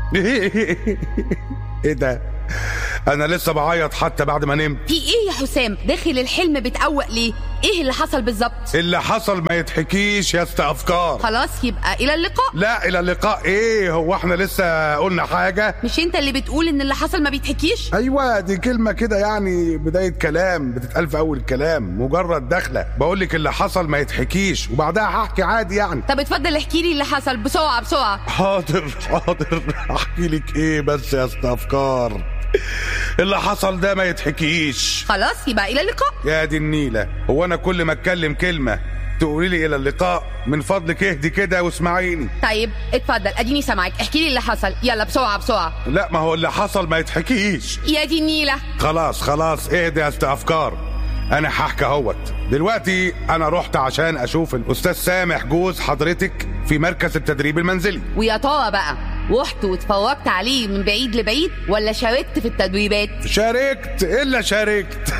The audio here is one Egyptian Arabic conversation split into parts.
ايه ده انا لسه بعيط حتى بعد ما نمت في ايه يا حسام داخل الحلم بتقوق ليه ايه اللي حصل بالظبط اللي حصل ما يتحكيش يا است افكار خلاص يبقى الى اللقاء لا الى اللقاء ايه هو احنا لسه قلنا حاجه مش انت اللي بتقول ان اللي حصل ما بيتحكيش ايوه دي كلمه كده يعني بدايه كلام بتتقال في اول الكلام مجرد دخله بقول لك اللي حصل ما يتحكيش وبعدها هحكي عادي يعني طب اتفضل احكي لي اللي حصل بسرعه بسرعه حاضر حاضر احكي لك ايه بس يا است افكار اللي حصل ده ما يتحكيش خلاص يبقى الى اللقاء يا دي النيله هو انا كل ما اتكلم كلمه تقولي لي الى اللقاء من فضلك اهدي كده واسمعيني طيب اتفضل اديني سامعك احكي لي اللي حصل يلا بسرعه بسرعه لا ما هو اللي حصل ما يتحكيش يا دي النيله خلاص خلاص اهدي يا است افكار انا هحكي اهوت دلوقتي انا رحت عشان اشوف الاستاذ سامح جوز حضرتك في مركز التدريب المنزلي ويا ترى بقى رحت واتفرجت عليه من بعيد لبعيد ولا شاركت في التدريبات شاركت الا شاركت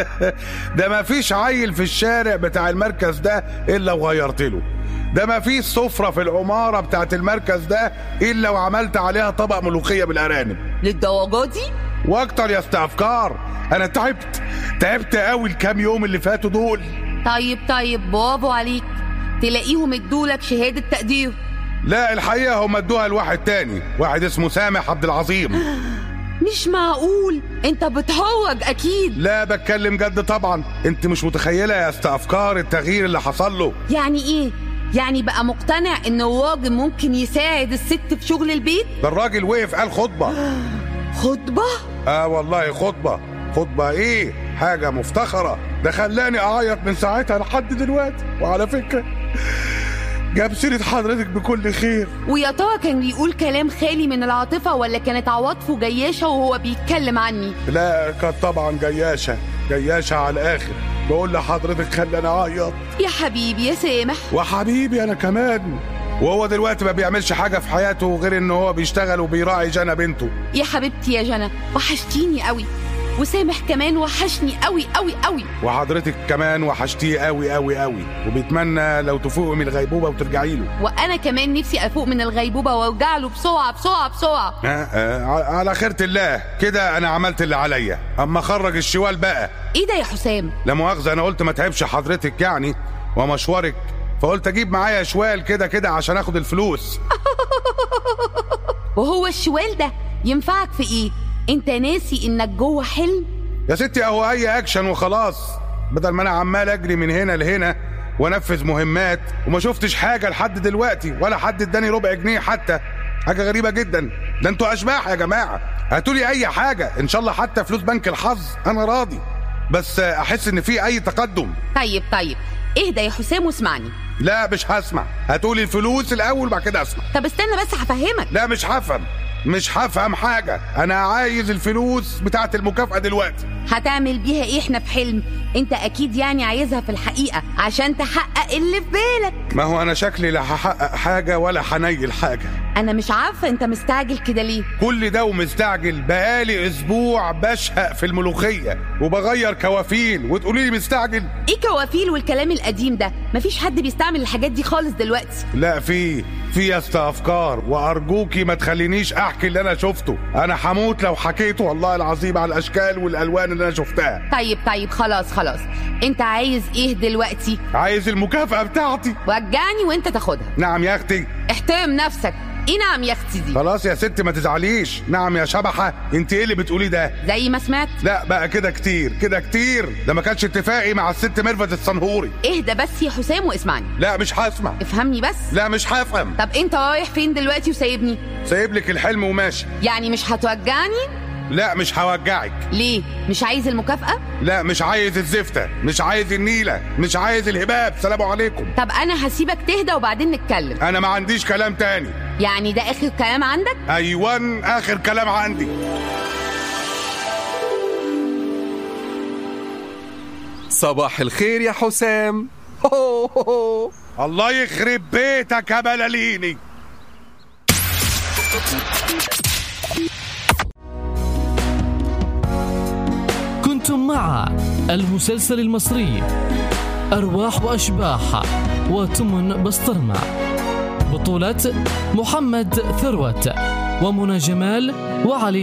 ده ما فيش عيل في الشارع بتاع المركز ده الا وغيرت له ده ما فيش سفرة في العمارة بتاعت المركز ده إلا وعملت عليها طبق ملوخية بالأرانب للدرجه دي واكتر يا است افكار انا تعبت تعبت قوي الكام يوم اللي فاتوا دول طيب طيب برافو عليك تلاقيهم ادولك شهاده تقدير لا الحقيقه هم ادوها لواحد تاني واحد اسمه سامح عبد العظيم مش معقول انت بتهرج اكيد لا بتكلم جد طبعا انت مش متخيله يا است افكار التغيير اللي حصل له يعني ايه يعني بقى مقتنع ان الراجل ممكن يساعد الست في شغل البيت ده الراجل وقف قال خطبه خطبه اه والله خطبه خطبه ايه حاجه مفتخره ده خلاني اعيط من ساعتها لحد دلوقتي وعلى فكره جاب سيرة حضرتك بكل خير ويا ترى كان بيقول كلام خالي من العاطفه ولا كانت عواطفه جياشه وهو بيتكلم عني لا كانت طبعا جياشة جياشة على الآخر بقول لحضرتك خلاني أعيط يا حبيبي يا سامح وحبيبي أنا كمان وهو دلوقتي ما بيعملش حاجة في حياته غير إن هو بيشتغل وبيراعي جنى بنته يا حبيبتي يا جنى وحشتيني قوي وسامح كمان وحشني قوي قوي قوي وحضرتك كمان وحشتيه قوي قوي قوي وبيتمنى لو تفوقي من الغيبوبة وترجعي له وانا كمان نفسي افوق من الغيبوبه وارجع له بسرعه بسرعه بسرعه آه آه ع- على خيرة الله كده أنا عملت اللي عليا أما خرج الشوال بقى ايه ده يا حسام لا مؤاخذة أنا قلت ما تعبش حضرتك يعني ومشوارك فقلت أجيب معايا شوال كده كده عشان آخد الفلوس وهو الشوال ده ينفعك في ايه انت ناسي انك جوه حلم يا ستي اهو اي اكشن وخلاص بدل ما انا عمال اجري من هنا لهنا وانفذ مهمات وما شفتش حاجه لحد دلوقتي ولا حد اداني ربع جنيه حتى حاجه غريبه جدا ده انتوا اشباح يا جماعه هاتوا لي اي حاجه ان شاء الله حتى فلوس بنك الحظ انا راضي بس احس ان في اي تقدم طيب طيب اهدى يا حسام واسمعني لا مش هسمع هاتوا لي الفلوس الاول بعد كده اسمع طب استنى بس هفهمك لا مش هفهم مش هفهم حاجه انا عايز الفلوس بتاعت المكافاه دلوقتي هتعمل بيها ايه احنا في حلم انت اكيد يعني عايزها في الحقيقه عشان تحقق اللي في بالك ما هو انا شكلي لا هحقق حاجه ولا هنيل حاجه انا مش عارفه انت مستعجل كده ليه كل ده ومستعجل بقالي اسبوع بشهق في الملوخيه وبغير كوافيل وتقولي لي مستعجل ايه كوافيل والكلام القديم ده مفيش حد بيستعمل الحاجات دي خالص دلوقتي لا في في يا اسطى افكار وارجوكي ما تخلينيش احكي اللي انا شفته انا هموت لو حكيته والله العظيم على الاشكال والالوان اللي انا شفتها طيب طيب خلاص خلاص انت عايز ايه دلوقتي عايز المكافاه بتاعتي رجعني وانت تاخدها نعم يا اختي احترم نفسك ايه نعم يا اختي دي خلاص يا ست ما تزعليش نعم يا شبحه انت ايه اللي بتقولي ده زي ما سمعت لا بقى كده كتير كده كتير ده ما كانش اتفاقي مع الست ميرفت الصنهوري اهدى بس يا حسام واسمعني لا مش هسمع افهمني بس لا مش هفهم طب انت رايح فين دلوقتي وسايبني سايب لك الحلم وماشي يعني مش هتوجعني لا مش هوجعك ليه مش عايز المكافأة لا مش عايز الزفتة مش عايز النيلة مش عايز الهباب سلام عليكم طب انا هسيبك تهدى وبعدين نتكلم انا ما عنديش كلام تاني يعني ده اخر كلام عندك ايوان اخر كلام عندي صباح الخير يا حسام هو هو هو. الله يخرب بيتك يا بلاليني كنتم مع المسلسل المصري أرواح وأشباح وتمن بسطرمة بطولة محمد ثروت ومنى جمال وعلي